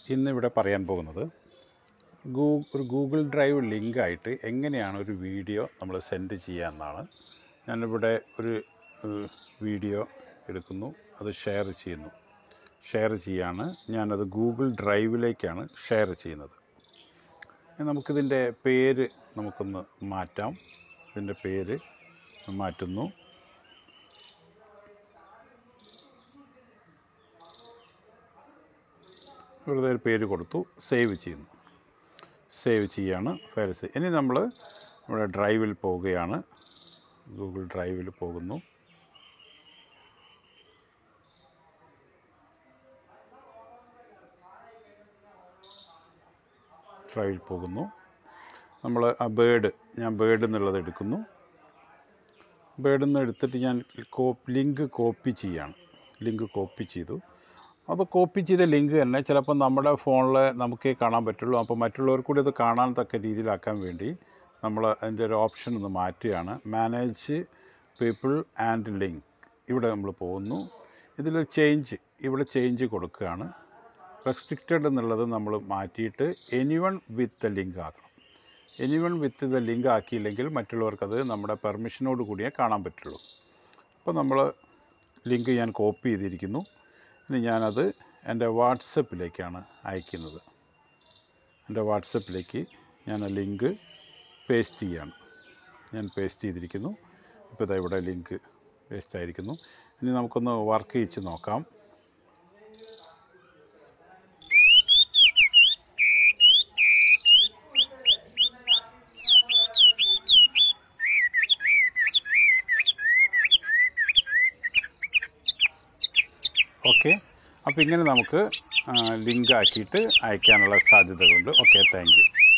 ഇന്നിവിടെ പറയാൻ പോകുന്നത് ഗൂ ഒരു ഗൂഗിൾ ഡ്രൈവ് ലിങ്കായിട്ട് എങ്ങനെയാണ് ഒരു വീഡിയോ നമ്മൾ സെൻഡ് ചെയ്യുക എന്നാണ് ഞാനിവിടെ ഒരു ഏഹ്, വീഡിയോ എടുക്കുന്നു അത് ഷെയർ ചെയ്യുന്നു ഷെയർ ചെയ്യാണ് ഞാനത് ഗൂഗിൾ ഡ്രൈവിലേക്കാണ് ഷെയർ ചെയ്യുന്നത് ഇനി നമുക്കിതിൻ്റെ പേര് നമുക്കൊന്ന് മാറ്റാം ഇതിൻ്റെ പേര് മാറ്റുന്നു വെറുതെ ഒരു പേര് കൊടുത്തു സേവ് ചെയ്യുന്നു സേവ് ചെയ്യാണ് ഫയൽ സേവ് ഇനി നമ്മൾ ഇവിടെ ഡ്രൈവിൽ പോവുകയാണ് ഗൂഗിൾ ഡ്രൈവിൽ പോകുന്നു ഡ്രൈവിൽ പോകുന്നു നമ്മൾ ആ ബേഡ് ഞാൻ ബേഡ് എന്നുള്ളത് എടുക്കുന്നു ബേഡിൽ നിന്ന് എടുത്തിട്ട് ഞാൻ കോ ലിങ്ക് കോപ്പി ചെയ്യാണ് ലിങ്ക് കോപ്പി ചെയ്തു അത് കോപ്പി ചെയ്ത ലിങ്ക് തന്നെ ചിലപ്പോൾ നമ്മുടെ ഫോണിൽ നമുക്കേ കാണാൻ പറ്റുള്ളൂ അപ്പോൾ മറ്റുള്ളവർ കൂടി അത് കാണാൻ തക്ക രീതിയിലാക്കാൻ വേണ്ടി നമ്മൾ അതിൻ്റെ ഒരു ഓപ്ഷൻ ഒന്ന് മാറ്റുകയാണ് മാനേജ് പീപ്പിൾ ആൻഡ് ലിങ്ക് ഇവിടെ നമ്മൾ പോകുന്നു ഇതിൽ ചേഞ്ച് ഇവിടെ ചേഞ്ച് കൊടുക്കുകയാണ് റെസ്ട്രിക്റ്റഡ് എന്നുള്ളത് നമ്മൾ മാറ്റിയിട്ട് എനിവൺ വിത്ത് ലിങ്ക് ആക്കണം എനിവൺ വിത്ത് ദ ലിങ്ക് ആക്കിയില്ലെങ്കിൽ മറ്റുള്ളവർക്കത് നമ്മുടെ പെർമിഷനോട് കൂടിയേ കാണാൻ പറ്റുള്ളൂ അപ്പോൾ നമ്മൾ ലിങ്ക് ഞാൻ കോപ്പി ചെയ്തിരിക്കുന്നു ഇനി ഞാനത് എൻ്റെ വാട്സപ്പിലേക്കാണ് അയക്കുന്നത് എൻ്റെ വാട്സപ്പിലേക്ക് ഞാൻ ആ ലിങ്ക് പേസ്റ്റ് ചെയ്യാണ് ഞാൻ പേസ്റ്റ് ചെയ്തിരിക്കുന്നു ഇപ്പോൾ ഇതാ ഇവിടെ ലിങ്ക് പേസ്റ്റ് ആയിരിക്കുന്നു ഇനി നമുക്കൊന്ന് വർക്ക് ചെയ്യിച്ച് നോക്കാം ഓക്കെ അപ്പോൾ ഇങ്ങനെ നമുക്ക് ലിങ്ക് ആക്കിയിട്ട് അയക്കാനുള്ള സാധ്യതകളുണ്ട് ഓക്കെ താങ്ക് യു